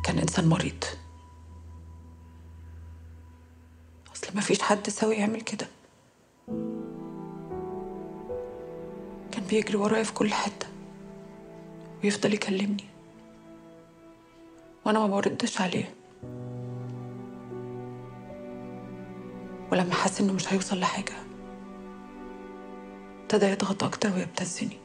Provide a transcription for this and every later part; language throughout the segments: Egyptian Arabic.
كان إنسان مريض أصل ما فيش حد سوي يعمل كده كان بيجري ورايا في كل حتة ويفضل يكلمني وأنا ما بردش عليه ولما حس إنه مش هيوصل لحاجة ابتدى يضغط أكتر ويبتزني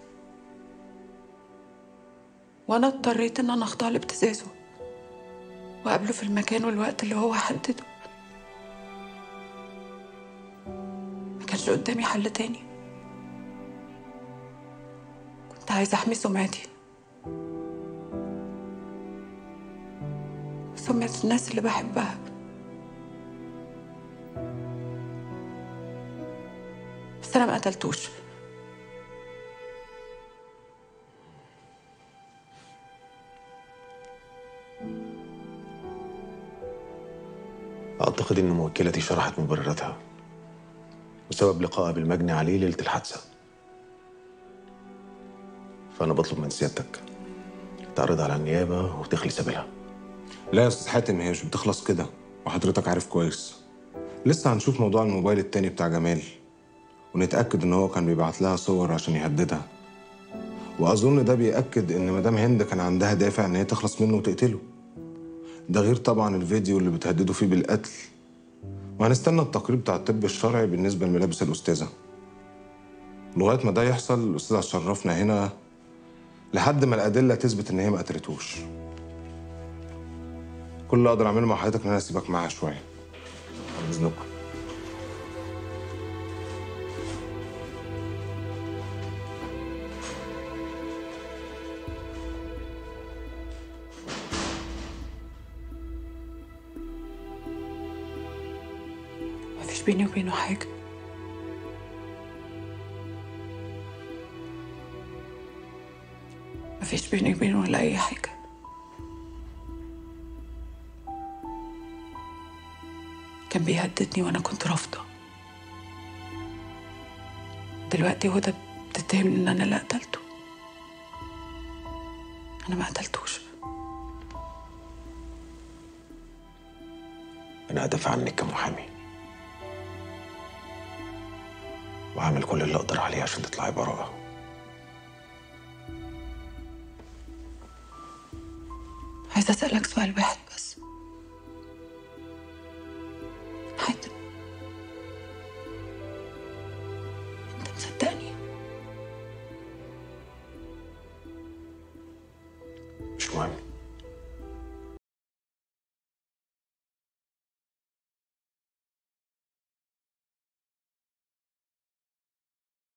وأنا اضطريت إن أنا أخضع لابتزازه وأقابله في المكان والوقت اللي هو حدده ما كانش قدامي حل تاني كنت عايزة أحمي سمعتي سمعة الناس اللي بحبها بس أنا ما قتلتوش أعتقد إن موكلتي شرحت مبرراتها وسبب لقائها بالمجني عليه ليلة الحادثة فأنا بطلب من سيادتك تعرض على النيابة وتخلي سبيلها لا يا استاذ حاتم هي مش بتخلص كده وحضرتك عارف كويس لسه هنشوف موضوع الموبايل التاني بتاع جمال ونتأكد إن هو كان بيبعت لها صور عشان يهددها وأظن ده بيأكد إن مدام هند كان عندها دافع إن هي تخلص منه وتقتله ده غير طبعا الفيديو اللي بتهدده فيه بالقتل وهنستنى التقرير بتاع الطب الشرعي بالنسبة لملابس الأستاذة لغاية ما ده يحصل الأستاذة هتشرفنا هنا لحد ما الأدلة تثبت إن هي ما قتلتوش كل اللي أقدر أعمله مع حضرتك إن أنا أسيبك معاها شوية عن إذنكم مفيش بيني وبينه حاجة مفيش بيني وبينه ولا أي حاجة كان بيهددني وأنا كنت رافضة دلوقتي هدى بتتهمني إن أنا اللي قتلته أنا ما قتلتوش أنا هدافع عنك كمحامي وهعمل كل اللي أقدر عليه عشان تطلعي براءة عايزة أسألك سؤال واحد